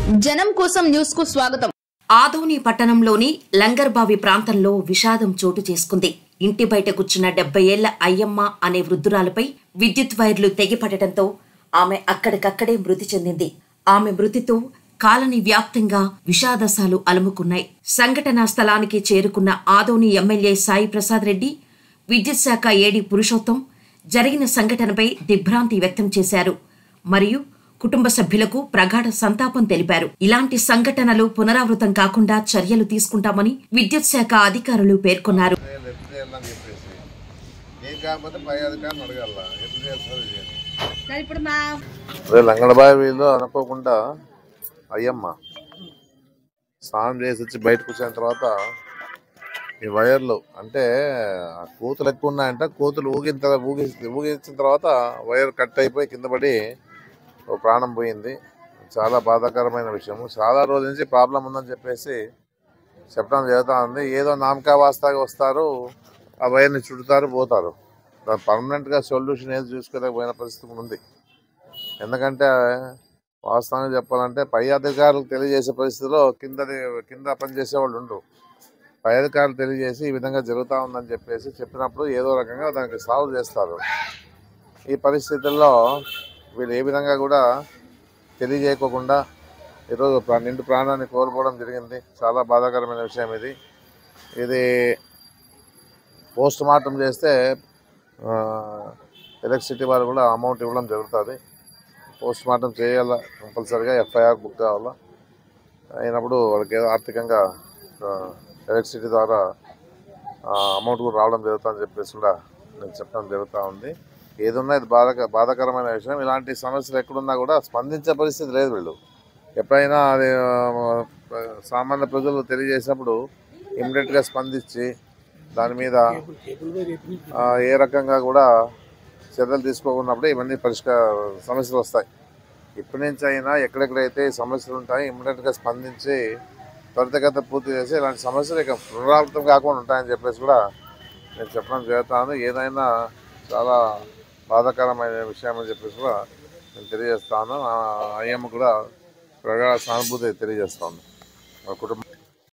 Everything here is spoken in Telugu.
జనం కోసం న్యూస్ కు స్వాగతం ఆదోని పట్టణంలోని లంగర్బావి ప్రాంతంలో విషాదం చోటు చేసుకుంది ఇంటి బయట కూర్చున్న డెబ్బై ఏళ్ల అయ్యమ్మ అనే వృద్ధురాలపై విద్యుత్ వైర్లు తెగిపడటంతో ఆమె అక్కడికక్కడే మృతి చెందింది ఆమె మృతితో కాలనీ వ్యాప్తంగా విషాదశాలు అలుముకున్నాయి సంఘటనా స్థలానికి చేరుకున్న ఆదోని ఎమ్మెల్యే సాయి ప్రసాద్ రెడ్డి విద్యుత్ శాఖ ఏడి పురుషోత్తం జరిగిన సంఘటనపై దిగ్భ్రాంతి వ్యక్తం చేశారు మరియు కుటుంబ సభ్యులకు ప్రగాఢ సంతాపం తెలిపారు ఇలాంటి సంఘటనలు పునరావృతం కాకుండా చర్యలు తీసుకుంటామని విద్యుత్ శాఖ అధికారులు పేర్కొన్నారు చేయాలి ఎప్పుడు చేయాలని చెప్పేసి ఏం కాకపోతే పై అధికారిని అడగాల ఎప్పుడు చేస్తారు ఇది అని. అదే లంగడబావి వీళ్ళు అనుకోకుండా అయ్యమ్మ స్నానం చేసి వచ్చి బయటకు వచ్చిన తర్వాత ఈ వైర్లు అంటే ఆ కోతులు ఎక్కువ ఉన్నాయంట కోతులు ఊగిన తర్వాత ఊగి ఊగించిన తర్వాత వైర్ కట్ అయిపోయి కింద పడి ఓ ప్రాణం పోయింది చాలా బాధాకరమైన విషయం చాలా రోజుల నుంచి ప్రాబ్లం ఉందని చెప్పేసి చెప్పడం జరుగుతూ ఉంది ఏదో నామకా వాస్తాగా వస్తారు ఆ వైర్ని చుడతారు పోతారు దాని పర్మనెంట్గా సొల్యూషన్ ఏది చూసుకోలేకపోయిన పరిస్థితి ఉంది ఎందుకంటే వాస్తవంగా చెప్పాలంటే పై అధికారులకు తెలియజేసే పరిస్థితిలో కింద కింద పనిచేసే వాళ్ళు ఉండరు పై అధికారులు తెలియజేసి ఈ విధంగా జరుగుతూ ఉందని చెప్పేసి చెప్పినప్పుడు ఏదో రకంగా దానికి సాల్వ్ చేస్తారు ఈ పరిస్థితుల్లో వీళ్ళు ఏ విధంగా కూడా తెలియజేయకోకుండా ఈరోజు ప్రా- నిండు ప్రాణాన్ని కోల్పోవడం జరిగింది చాలా బాధాకరమైన విషయం ఇది ఇది పోస్ట్ మార్టం చేస్తే ఎలక్ట్రిసిటీ వారు కూడా అమౌంట్ ఇవ్వడం జరుగుతుంది పోస్ట్ మార్టం చేయాల కంపల్సరీగా ఎఫ్ఐఆర్ బుక్ కావాలా అయినప్పుడు వాళ్ళకి ఏదో ఆర్థికంగా ఎలక్ట్రిసిటీ ద్వారా అమౌంట్ కూడా రావడం జరుగుతుందని చెప్పేసి కూడా నేను చెప్పడం జరుగుతూ ఉంది ఏదున్నా ఇది బాధక బాధాకరమైన విషయం ఇలాంటి సమస్యలు ఎక్కడున్నా కూడా స్పందించే పరిస్థితి లేదు వీళ్ళు ఎప్పుడైనా అది ఆ, సామాన్య ప్రజలు తెలియజేసినప్పుడు ఇమ్మీడియట్గా స్పందించి దాని మీద ఆ, ఏ రకంగా కూడా చర్యలు తీసుకోకున్నప్పుడే ఇవన్నీ పరిష్కార సమస్యలు వస్తాయి ఇప్పటి నుంచి అయినా ఎక్కడెక్కడైతే ఈ సమస్యలు ఉంటాయో ఇమ్మీడియట్గా స్పందించి త్వరితగత పూర్తి చేసి ఇలాంటి సమస్యలు ఇక పునరావృతం కాకుండా ఉంటాయని చెప్పేసి కూడా నేను చెప్పడం జరుగుతాను ఏదైనా చాలా బాధాకరమైన విషయం అని చెప్పేసి కూడా నేను తెలియజేస్తాను ఆ అయ్యమ్మ కూడా ప్రగాఢ సానుభూతి తెలియజేస్తాను మా కుటుంబం